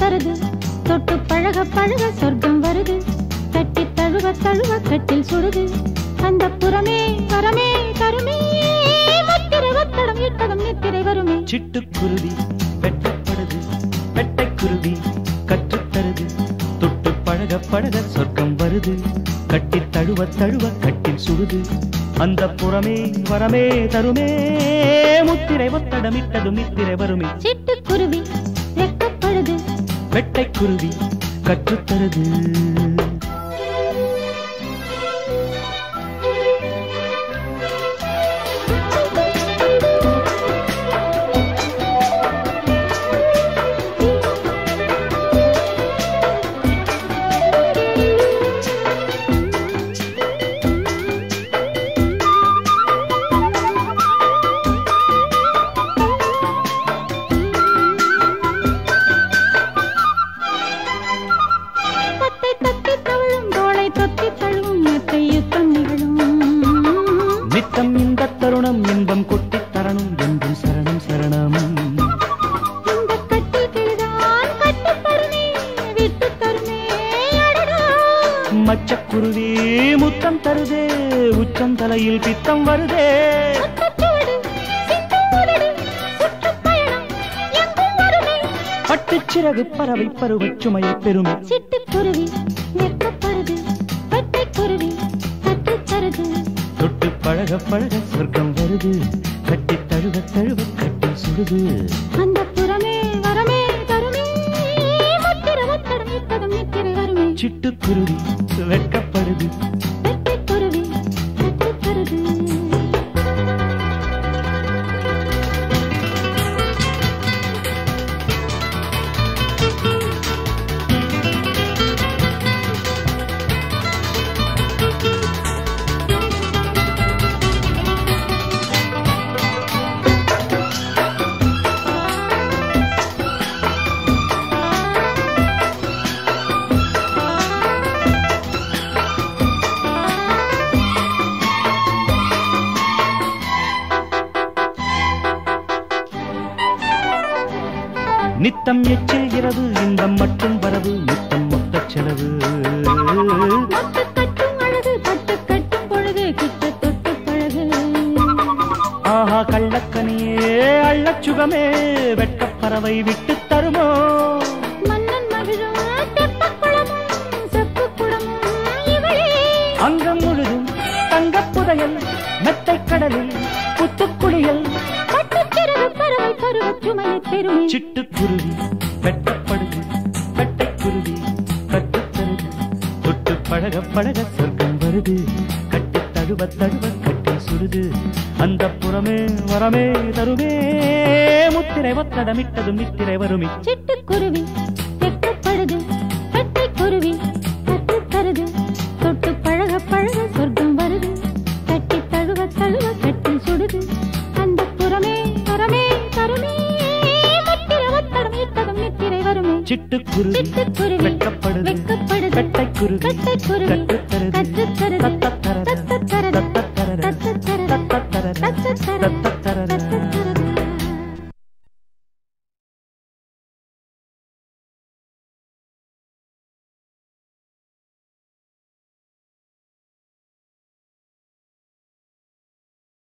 தருது தொட்டு பழக பழக சொர்க்கம் வருது கட்டி தழுவ தழுவ கட்டில் சுடுது அந்த புறமே வரமே தருமே முத்திரை ஒத்தடம் இட்டதும் நித்திரை வருமே சிட்டுக்குருவி வெட்டப்படுது வெட்டைக்குருவி கற்றுத்தருது தொட்டு பழக பழக சொர்க்கம் வருது கட்டி தழுவ தழுவ கட்டில் சுடுது அந்த புறமே வரமே தருமே முத்திரை ஒத்தடமிட்டதும் நித்திரை வருமே சிட்டுக்குருவி வெக்கப்படுது வெட்டைக்குருவி கற்றுத்தருது தத்தை தத்தி தழுவும் தோளை தொத்தி தழுவும் மெத்தை யுத்தம் நிகழும் நித்தம் இந்த தருணம் இன்பம் கொட்டித் தரணும் என்றும் சரணம் சரணம் இந்த கட்டில் கிழிதான் கட்டுத்தருமே விட்டு தருமே அடடா மச்சக்குருவி முத்தம் தருதே உச்சம் தலையில் பித்தம் வருதே முத்தச்சூடு, சிந்தும் உதடு, சுற்றுப்பயணம் எங்கும் வருமே. பட்டுச் சிறகு பறவை பருவச் சுமையை பெருமை சிட்டுக்குருவி வெட்கப்படுது பட்டைக்குருவி கற்றுத் தருது தொட்டு பழக பழக சொர்க்கம் வருது கட்டி தழுவ தழுவ கட்டி சுடுது அந்த புறமே வரமே தருமே முத்திர ஒத்தடம் இட்டதும் நித்திரை வருமே சிட்டுக்குருவி வெட்கப்படுது பட்டைக்குருவி கற்றுத் தருது நித்தம் எச்சில் இரவு இன்பம் மட்டும் வரவு முத்தம் மொத்த செலவு மொட்டு கட்டும் அழகு பட்டு கட்டும் பொழுது கிட்ட தொட்டு பழகு ஆஹா கள்ளக்கனியே அள்ளச் சுகமே வெட்கப் பறவை விட்டு தருமோ மன்னன் மகிழும் தெப்பக் குளமும் செப்புக் குடமும் இவளே அங்கம் முழுதும் தங்கப் புதையல் மெத்தைக் கடலில் புத்துக்குளியல் பட்டுச்சிறகு பறவை பருவச் சுமையை பெருமை சிட்டுக்குருவி வெட்டப்படுது வெட்டைக்குருவி கட்டுத்தருது தொட்டு பழக பழக சொர்க்கம் வருது கட்டி தழுவ தழுவ கட்டி சுடுது அந்த புறமே வரமே தருமே முத்திரை ஒத்தடமிட்டதும் நித்திரை வருமே சிட்டுக்குருவி வெட்கப்படுது பட்டைக்குருவி கற்றுத் தருது தொட்டு பழக பழக சொர்க்கம் வருது கட்டி தழுவ தழுவ கட்டி சுடுது அந்த புறமே வரமே தருமே முத்திர ஒத்தடம் இட்டதும் நித்திரை வருமே சிட்டுக்குருவி சிட்டுக்குருவி வெட்கப்படுது வெட்கப்படுது வெட்டைக்குருவி கட்டைக்குருவி கற்றுத்தருது கற்றுத்தருது தத்தத்தரது தத்தத்தரது